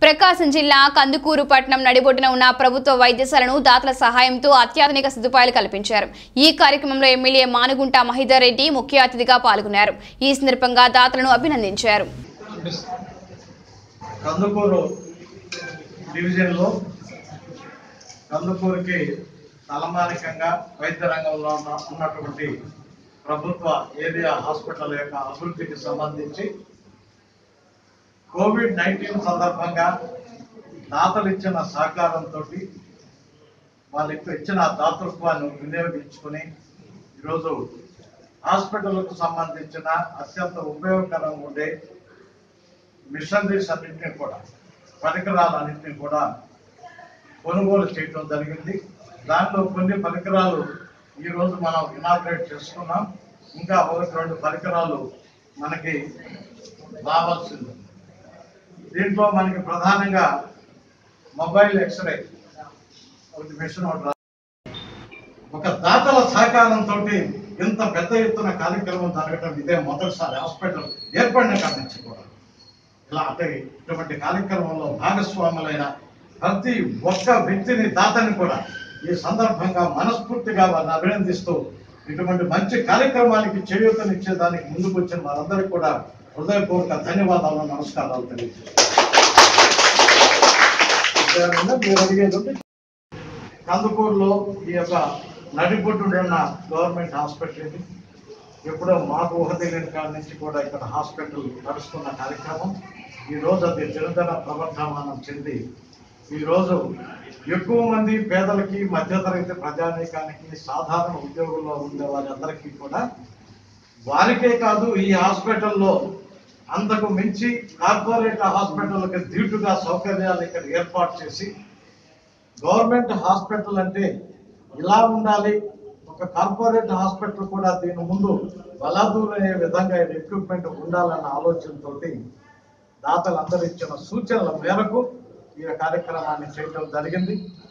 ప్రకాశం జిల్లా కందుకూరు పట్టణం నడిబొడ్డున ఉన్న ప్రభుత్వ వైద్యశాలను దాతల సహాయంతో అత్యాధునిక సదుపాయాలు కల్పించారు ఈ కార్యక్రమంలో ఎమ్మెల్యే మానుగుంట మహిదర్ రెడ్డి ముఖ్య అతిథిగా పాల్గొన్నారు ఈ సందర్భంగా దాతలను అభినందించారు కందుకూరు డివిజన్లో కందుకూరుకి తలమానికంగా వైద్య రంగంలో ఉన్న ఉన్నటువంటి ప్రభుత్వ ఏరియా హాస్పిటల్ యొక్క అభివృద్ధికి సంబంధించి కోవిడ్ నైన్టీన్ సందర్భంగా దాతలు ఇచ్చిన సహకారంతో వాళ్ళకి ఇచ్చిన దాతృత్వాన్ని వినియోగించుకుని ఈరోజు హాస్పిటల్కు సంబంధించిన అత్యంత ఉపయోగకరంగా ఉండే మిషనరీస్ అన్నింటినీ కూడా పరికరాలన్నింటినీ కూడా కొనుగోలు చేయటం జరిగింది దాంట్లో కొన్ని పరికరాలు ఈరోజు మనం ఇనాగ్రేట్ చేసుకున్నాం ఇంకా ఒకటి రెండు పరికరాలు మనకి రావాల్సింది దీంట్లో మనకి ప్రధానంగా మొబైల్ ఎక్స్రే ఒకటి మిషన్ ఒకటి రా- ఒక దాతల సహకారంతో ఇంత పెద్ద ఎత్తున కార్యక్రమం జరగటం ఇదే మొదటిసారి హాస్పిటల్ ఏర్పడిన కాడి నుంచి కూడా ఇలా అంటే ఇటువంటి కార్యక్రమంలో భాగస్వాములైన ప్రతి ఒక్క వ్యక్తిని దాతని కూడా ఈ సందర్భంగా మనస్ఫూర్తిగా వారిని అభినందిస్తూ ఇటువంటి మంచి కార్యక్రమానికి చేయూతనిచ్చేదానికి ముందుకు వచ్చిన వారందరికీ కూడా హృదయపూర్వక ధన్యవాదాలు నమస్కారాలు తెలియజేస్తున్నాను మీరు అడిగేది ఉంటే కందుకూరులో ఈ యొక్క నడిబొడ్డున్న గవర్నమెంట్ హాస్పిటల్ ఇది ఎప్పుడో మాకు ఊహ తెలియని కాడి నుంచి కూడా ఇక్కడ హాస్పిటల్ నడుస్తున్న కార్యక్రమం ఈ రోజు అది నిరంతర ప్రవర్ధమానం చెంది ఈ రోజు ఎక్కువ మంది పేదలకి మధ్యతరగతి ప్రజానీకానికి సాధారణ ఉద్యోగుల్లో ఉండే వారందరికీ కూడా వారికే కాదు ఈ హాస్పిటల్లో అంతకు మించి కార్పొరేట్ హాస్పిటల్కి ధీటుగా సౌకర్యాలు ఇక్కడ ఏర్పాటు చేసి గవర్నమెంట్ హాస్పిటల్ అంటే ఇలా ఉండాలి ఒక కార్పొరేట్ హాస్పిటల్ కూడా దీని ముందు బలాదూరయ్యే విధంగా ఎక్విప్మెంట్ ఉండాలన్న ఆలోచనతోటి దాతలందరూ ఇచ్చిన సూచనల మేరకు ఈ కార్యక్రమాన్ని చేయడం జరిగింది